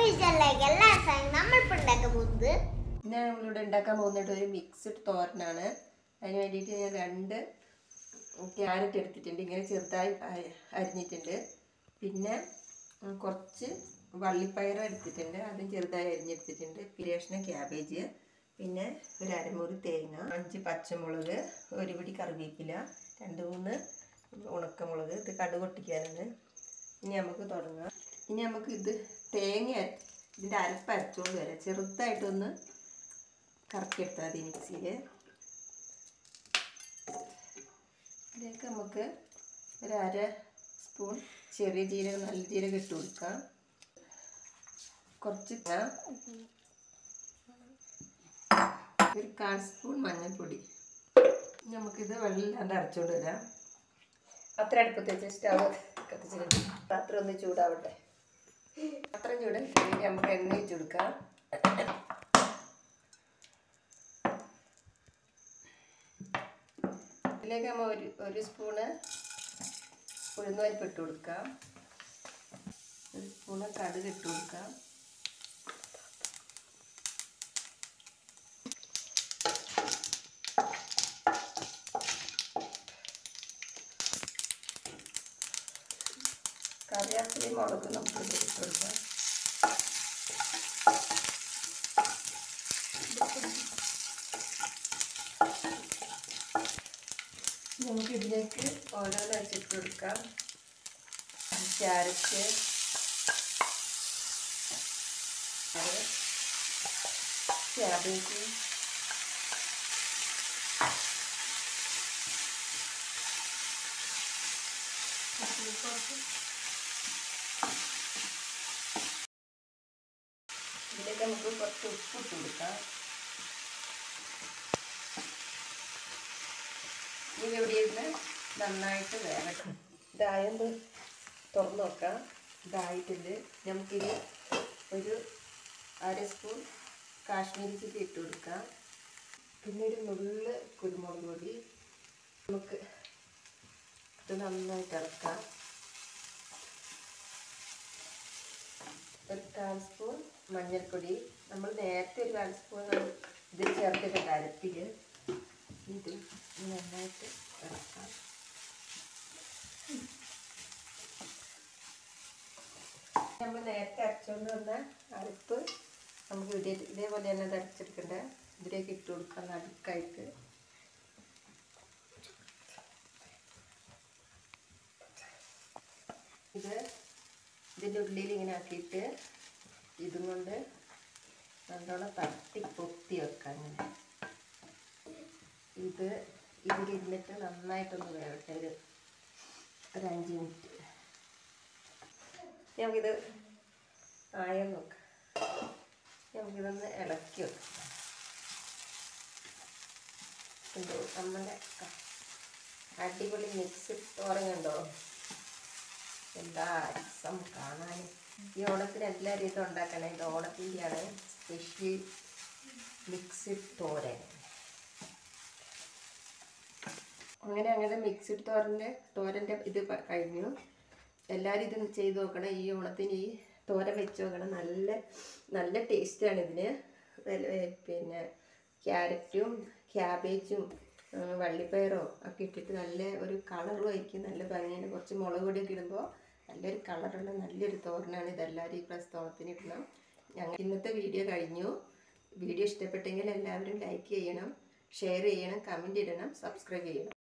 വിഷയിലേക്ക് എല്ലാ ദിവസവും നമ്മളിപ്പോൾ ഉണ്ടാക്കാൻ പോകുന്നത് പിന്നെ നമ്മളിവിടെ ഉണ്ടാക്കാൻ പോകുന്നത് ഒരു മിക്സ്ഡ് തോരനാണ് അതിന് വേണ്ടിയിട്ട് ഞാൻ രണ്ട് ക്യാരറ്റ് എടുത്തിട്ടുണ്ട് ഇങ്ങനെ ചെറുതായി അരി- അരിഞ്ഞിട്ടുണ്ട് പിന്നെ ഉം, കുറച്ച് വള്ളിപ്പയർ എടുത്തിട്ടുണ്ട് അതും ചെറുതായി അരിഞ്ഞെടുത്തിട്ടുണ്ട് പിരേഷണ ക്യാബേജ് പിന്നെ ഒരു അരമുറി തേങ്ങ അഞ്ച് പച്ചമുളക് ഒരു പിടി കറിവേപ്പില രണ്ട് മൂന്ന് ഉണക്കമുളക് ഇത് കടുക് പൊട്ടിക്കാനാണ് ഇനി നമുക്ക് തുടങ്ങാം ഇനി നമുക്ക് ഇത് തേങ്ങ അര- ഇതിൻ്റെ അരപ്പ് അരച്ചുകൊണ്ട് വരാം ചെറുതായിട്ടൊന്ന് കറക്കിയെടുത്താൽ മതി മിക്സിയിൽ ഇതിലേക്ക് നമുക്ക് ഒരു അര സ്പൂൺ ചെറിയ ജീരകം നല്ല ജീരകം ഇട്ട് കൊടുക്കാം കുറച്ച് തേങ്ങ, ഒരു കാൽ സ്പൂൺ മഞ്ഞൾപ്പൊടി ഇനി നമുക്കിത് വെള്ളമില്ലാണ്ട് അരച്ചുകൊണ്ട് വരാം അത്ര അടുപ്പത്ത് വെച്ച് സ്റ്റവ് കത്തിച്ചിട്ട് പാത്രം ഒന്ന് ചൂടാവട്ടെ പാത്രം ചൂട് നമുക്ക് എണ്ണ വെച്ച് കൊടുക്കാം ഇതിലേക്ക് നമ്മൾ ഒരു ഒരു സ്പൂണ് ഉഴുന്നുപരിപ്പ് ഇട്ട് കൊടുക്കാം ഒരു സ്പൂണ് കടുക് ഇട്ട് കൊടുക്കാം കറിയാപ്പിലി മുളക് നമുക്ക് ഇതിൽ ഇട്ട് കൊടുക്കാം നമുക്ക് ഇതിലേക്ക് ഓരോന്ന് വെച്ചിട്ട് കൊടുക്കാം ക്യാരറ്റ് ക്യാബേജ് ഇതിലേക്ക് നമുക്ക് കുറച്ച് ഉപ്പ് ഇട്ട് കൊടുക്കാം ഇത് ഇവിടെ ഇരുന്ന് നന്നായിട്ട് വേകട്ടെ ഇതായൊന്ന് തുറന്ന് നോക്കാം ഇതായിട്ടുണ്ട് നമുക്കിത് ഒരു അര സ്പൂൺ കാശ്മീരി ചില്ലി ഇട്ട് കൊടുക്കാം പിന്നെ ഒരു നുള്ള് കുരുമുളക് പൊടി നമുക്ക് ഇത് നന്നായിട്ട് ഇറക്കാം ഒരു കാൽ സ്പൂൺ മഞ്ഞൾപ്പൊടി നമ്മൾ നേരത്തെ ഒരു കാൽ സ്പൂൺ ഇതിൽ ചേർത്തിട്ടുണ്ട് അരപ്പിൽ ഇത് നന്നായിട്ട് ഇറക്കാം നമ്മൾ നേരത്തെ അരച്ചുകൊണ്ട് വന്ന അരപ്പ് നമുക്ക് ഇതേ ഇതേപോലെ തന്നെ ഇത് അരച്ചെടുക്കണ്ട ഇതിലേക്ക് ഇട്ട് കൊടുക്കാം നടുക്കായിട്ട് ഇത് ഇതിൻ്റെ ഉള്ളിൽ ഇങ്ങനെ ആക്കിയിട്ട് ഇതും കൊണ്ട് നല്ലോണം തട്ടി പൊത്തി വെക്കാം ഇങ്ങനെ ഇത് ഇതിലിരുന്നിട്ട് നന്നായിട്ടൊന്ന് വേവട്ടെ ഒരു ഒരു അഞ്ച് മിനിറ്റ് നമുക്കിത് ആയം നോക്കാം നമുക്കിതൊന്ന് ഇളക്കി വെക്കാം കണ്ടോ നമ്മുടെ ക- അടിപൊളി മിക്സ് തോരൻ കണ്ടോ എന്താ രസം കാണാൻ ഈ ഓണത്തിന് എല്ലാവരും ഇത് ഉണ്ടാക്കണേ ഇത് ഓണത്തിൻ്റെയാണ് സ്പെഷ്യൽ മിക്സ്ഡ് തോരൻ അങ്ങനെ അങ്ങനെ മിക്സ്ഡ് തോരൻ്റെ തോരൻ്റെ ഇത് പ- കഴിഞ്ഞു എല്ലാവരും ഇത് ചെയ്ത് നോക്കണം ഈ ഓണത്തിന് ഈ തോരൻ വെച്ച് നോക്കണം നല്ല നല്ല ടേസ്റ്റാണ് ഇതിന് വെല- ഏ, പിന്നെ ക്യാരറ്റും ക്യാബേജും ആ, വള്ളിപ്പയറോ ഒക്കെ ഇട്ടിട്ട് നല്ല ഒരു കളറും ആയിരിക്കും നല്ല ഭംഗിയാണ് കുറച്ച് മുളക് പൊടിയൊക്കെ ഇടുമ്പോൾ നല്ലൊരു കളറുള്ള നല്ലൊരു തോരനാണ് ഇതെല്ലാവരും ഈ പ്രാവശ്യത്തെ ഓണത്തിന് ഇടണം ഞങ്ങൾ ഇന്നത്തെ വീഡിയോ കഴിഞ്ഞു വീഡിയോ ഇഷ്ടപ്പെട്ടെങ്കിൽ എല്ലാവരും ലൈക്ക് ചെയ്യണം ഷെയർ ചെയ്യണം കമൻറ്റ് ഇടണം സബ്സ്ക്രൈബ് ചെയ്യണം